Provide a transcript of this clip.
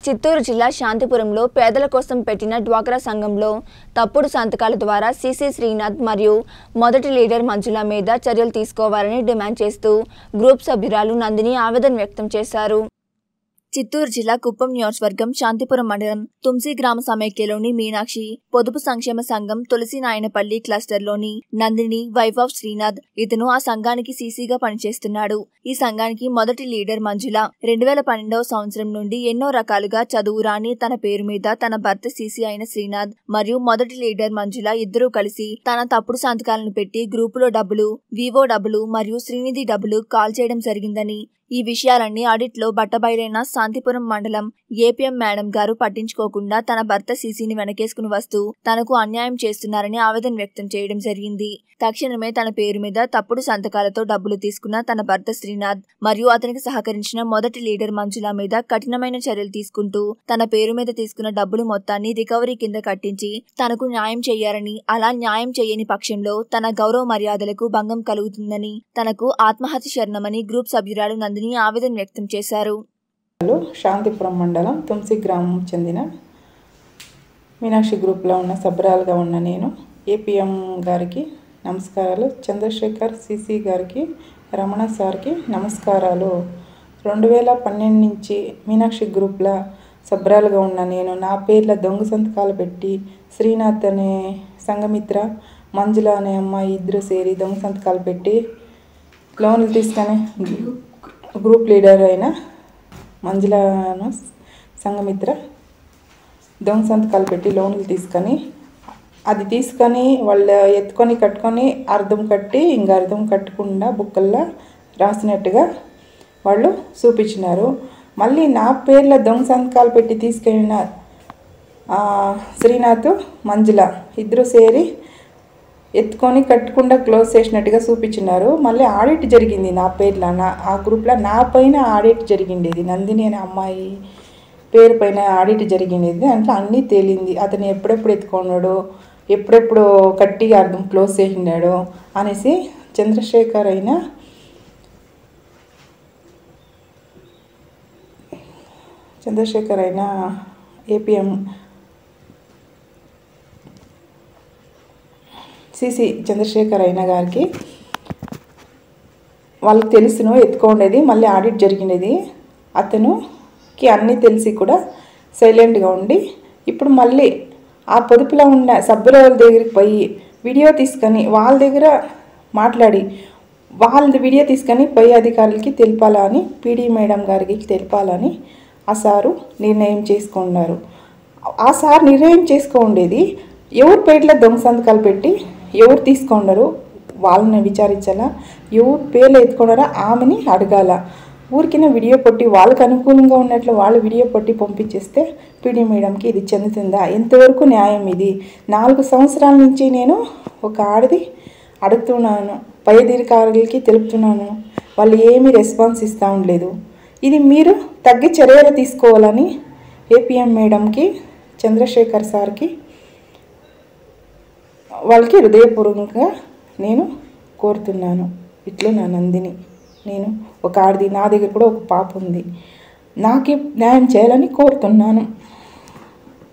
చిత్తూరు జిల్లా శాంతిపురంలో పేదల కోసం పెట్టిన డ్వాక్రా సంఘంలో తప్పుడు సంతకాల ద్వారా సిసి శ్రీనాథ్ మరియు మొదటి లీడర్ మంజుల మీద చర్యలు తీసుకోవాలని డిమాండ్ చేస్తూ గ్రూప్ సభ్యురాలు నందిని ఆవేదన వ్యక్తం చేశారు చిత్తూరు జిల్లా కుప్పం నియోజకవర్గం శాంతిపురం మండలం తుమ్సి గ్రామ సమైక్యలోని మీనాక్షి పొదుపు సంక్షేమ సంఘం తులసి నాయనపల్లి క్లస్టర్లోని నందిని వైఫ్ ఆఫ్ శ్రీనాథ్ ఇతను ఆ సంఘానికి సీసీగా పనిచేస్తున్నాడు ఈ సంఘానికి మొదటి లీడర్ మంజుల రెండు వేల పన్నెండవ సంవత్సరం నుండి ఎన్నో రకాలుగా చదువు రాని తన పేరు మీద తన భర్త సీసీ అయిన శ్రీనాథ్ మరియు మొదటి లీడర్ మంజుల ఇద్దరూ కలిసి తన తప్పుడు సంతకాలను పెట్టి గ్రూపులో డబ్బులు వివో డబ్బులు మరియు శ్రీనిధి డబ్బులు కాల్ చేయడం జరిగిందని ఈ విషయాలన్నీ ఆడిట్లో బట్టబయలైన శాంతిపురం మండలం ఏపీఎం మేడం గారు పట్టించుకోకుండా తన భర్త సీసీని వెనకేసుకుని వస్తూ తనకు అన్యాయం చేస్తున్నారని ఆవేదన వ్యక్తం చేయడం జరిగింది తక్షణమే తన పేరు మీద తప్పుడు సంతకాలతో డబ్బులు తీసుకున్న తన భర్త శ్రీనాథ్ మరియు అతనికి సహకరించిన మొదటి లీడర్ మంజుల మీద కఠినమైన చర్యలు తీసుకుంటూ తన పేరు మీద తీసుకున్న డబ్బులు మొత్తాన్ని రికవరీ కింద కట్టించి తనకు న్యాయం చేయాలని అలా న్యాయం చేయని పక్షంలో తన గౌరవ మర్యాదలకు భంగం కలుగుతుందని తనకు ఆత్మహత్య శరణమని గ్రూప్ సభ్యురాలు నందిని ఆవేదన వ్యక్తం చేశారు శాంతిపురం మండలం తుమ్సి గ్రామం చెందిన మీనాక్షి గ్రూప్లో ఉన్న సభ్యురాలుగా ఉన్న నేను ఏపీఎం గారికి నమస్కారాలు చంద్రశేఖర్ సిసి గారికి రమణ సార్కి నమస్కారాలు రెండు వేల పన్నెండు నుంచి మీనాక్షి గ్రూప్లో సభ్యురాలుగా ఉన్న నేను నా పేర్ల దొంగ సంతకాలు పెట్టి శ్రీనాథ్ అనే సంఘమిత్ర మంజుల అనే అమ్మాయి ఇద్దరు సేరి దొంగ సంతకాలు పెట్టి లోన్లు తీసుకొని గ్రూప్ లీడర్ అయిన మంజులను సంఘమిత్ర దొంగ సంతకాలు పెట్టి లోన్లు తీసుకొని అది తీసుకొని వాళ్ళు ఎత్తుకొని కట్టుకొని అర్థం కట్టి ఇంకా అర్థం కట్టకుండా బుక్కల్లో రాసినట్టుగా వాళ్ళు చూపించినారు మళ్ళీ నా పేర్ల దొంగ సంతకాలు పెట్టి తీసుకెళ్ళిన ఆ, శ్రీనాథ్ మంజుల ఇద్దరు సేరి ఎత్తుకొని కట్టకుండా క్లోజ్ చేసినట్టుగా చూపించినారు మళ్ళీ ఆడిట్ జరిగింది నా పేర్ల నా ఆ గ్రూప్లో నా పైన ఆడిట్ జరిగిండేది నందిని అనే అమ్మాయి పేరు పైన ఆడిట్ జరిగిండేది దాంట్లో అన్నీ తేలింది అతను ఎప్పుడెప్పుడు ఎత్తుకున్నాడు ఎప్పుడెప్పుడు కట్టి అర్థం క్లోజ్ చేసినాడు అనేసి చంద్రశేఖర్ అయినా చంద్రశేఖర్ అయినా ఏపీఎం సిసి చంద్రశేఖర్ అయిన గారికి వాళ్ళకి తెలుసును ఎత్తుకోండేది మళ్ళీ ఆడిట్ జరిగినది అతనుకి అన్నీ తెలిసి కూడా సైలెంట్గా ఉండి ఇప్పుడు మళ్ళీ ఆ పొదుపులో ఉన్న సభ్యుల దగ్గరికి పోయి వీడియో తీసుకొని వాళ్ళ దగ్గర మాట్లాడి వాళ్ళ వీడియో తీసుకొని పై అధికారులకి తెలపాలని పీడీ మేడం గారికి తెలపాలని ఆ సారు నిర్ణయం చేసుకున్నారు ఆ సార్ నిర్ణయం చేసుకోండేది ఎవరు పేర్ల దొంగ సంతకాలు పెట్టి ఎవరు తీసుకున్నారు వాళ్ళని విచారించాలా ఎవరు పేర్లు ఎత్తుకున్నారో ఆమెని అడగాల ఊరికిన వీడియో కొట్టి వాళ్ళకి అనుకూలంగా ఉన్నట్లు వాళ్ళు వీడియో కొట్టి పంపించేస్తే పీడీ మేడంకి ఇది చెందుతుందా ఎంతవరకు న్యాయం ఇది నాలుగు సంవత్సరాల నుంచి నేను ఒక ఆడది అడుగుతున్నాను పై అధికారులకి తెలుపుతున్నాను వాళ్ళు ఏమీ రెస్పాన్స్ ఇస్తూ ఉండలేదు ఇది మీరు తగ్గి చర్యలు తీసుకోవాలని ఏపీఎం మేడంకి చంద్రశేఖర్ సార్కి వాళ్ళకి హృదయపూర్వకంగా నేను కోరుతున్నాను ఇట్లు నా నందిని నేను ఒక ఆడది నా దగ్గర కూడా ఒక పాప ఉంది నాకే న్యాయం చేయాలని కోరుతున్నాను